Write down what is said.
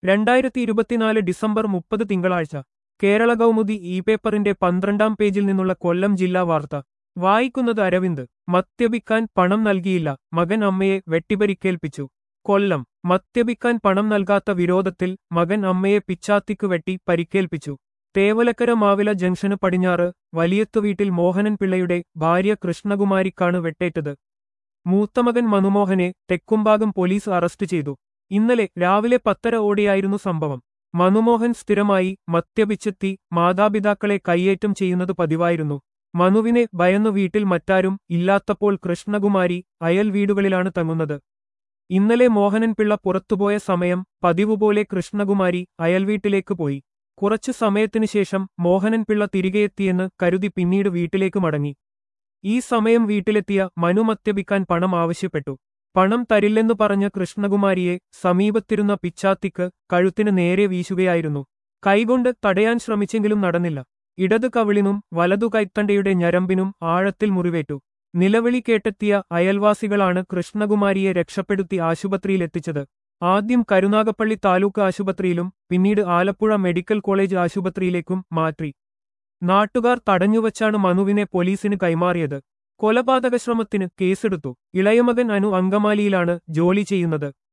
രണ്ടായിരത്തി ഇരുപത്തിനാല് ഡിസംബർ മുപ്പത് തിങ്കളാഴ്ച കേരള കൗമുദി ഇ പേപ്പറിന്റെ പന്ത്രണ്ടാം പേജിൽ നിന്നുള്ള കൊല്ലം ജില്ലാ വാർത്ത വായിക്കുന്നത് അരവിന്ദ് മദ്യപിക്കാൻ പണം നൽകിയില്ല മകൻ അമ്മയെ വെട്ടിപരിക്കേൽപ്പിച്ചു കൊല്ലം മദ്യപിക്കാൻ പണം നൽകാത്ത വിരോധത്തിൽ മകൻ അമ്മയെ പിച്ചാത്തിക്കു വെട്ടി പരിക്കേൽപ്പിച്ചു തേവലക്കര മാവില ജംഗ്ഷന് പടിഞ്ഞാറ് വലിയത്തു വീട്ടിൽ മോഹനൻ പിള്ളയുടെ ഭാര്യ കൃഷ്ണകുമാരിക്കാണ് വെട്ടേറ്റത് മൂത്തമകൻ മനുമോഹനെ തെക്കുംഭാഗം പോലീസ് അറസ്റ്റ് ചെയ്തു ഇന്നലെ രാവിലെ പത്തര ഓടിയായിരുന്നു സംഭവം മനുമോഹൻ സ്ഥിരമായി മദ്യപിച്ചെത്തി മാതാപിതാക്കളെ കയ്യേറ്റം ചെയ്യുന്നത് പതിവായിരുന്നു മനുവിനെ ഭയന്നു വീട്ടിൽ മറ്റാരും ഇല്ലാത്തപ്പോൾ കൃഷ്ണകുമാരി അയൽ വീടുകളിലാണ് തങ്ങുന്നത് ഇന്നലെ മോഹനൻ പിള്ള പുറത്തുപോയ സമയം പതിവുപോലെ കൃഷ്ണകുമാരി അയൽവീട്ടിലേക്ക് പോയി കുറച്ചു സമയത്തിനു ശേഷം മോഹനൻ പിള്ള തിരികെയെത്തിയെന്ന് കരുതി പിന്നീട് വീട്ടിലേക്ക് മടങ്ങി ഈ സമയം വീട്ടിലെത്തിയ മനു മദ്യപിക്കാൻ പണം ആവശ്യപ്പെട്ടു പണം തരില്ലെന്നു പറഞ്ഞ കൃഷ്ണകുമാരിയെ സമീപത്തിരുന്ന പിച്ചാത്തിക്ക് കഴുത്തിന് നേരെ വീശുകയായിരുന്നു കൈകൊണ്ട് തടയാൻ ശ്രമിച്ചെങ്കിലും നടന്നില്ല ഇടതു കവിളിനും വലതു കൈത്തണ്ടയുടെ ഞരമ്പിനും ആഴത്തിൽ മുറിവേറ്റു നിലവിളി കേട്ടെത്തിയ അയൽവാസികളാണ് കൃഷ്ണകുമാരിയെ രക്ഷപ്പെടുത്തി ആശുപത്രിയിലെത്തിച്ചത് ആദ്യം കരുനാഗപ്പള്ളി താലൂക്ക് ആശുപത്രിയിലും പിന്നീട് ആലപ്പുഴ മെഡിക്കൽ കോളേജ് ആശുപത്രിയിലേക്കും മാറ്റി നാട്ടുകാർ തടഞ്ഞുവച്ചാണ് മനുവിനെ പോലീസിന് കൈമാറിയത് കൊലപാതക ശ്രമത്തിന് കേസെടുത്തു ഇളയമകൻ അനു അങ്കമാലിയിലാണ് ജോലി ചെയ്യുന്നത്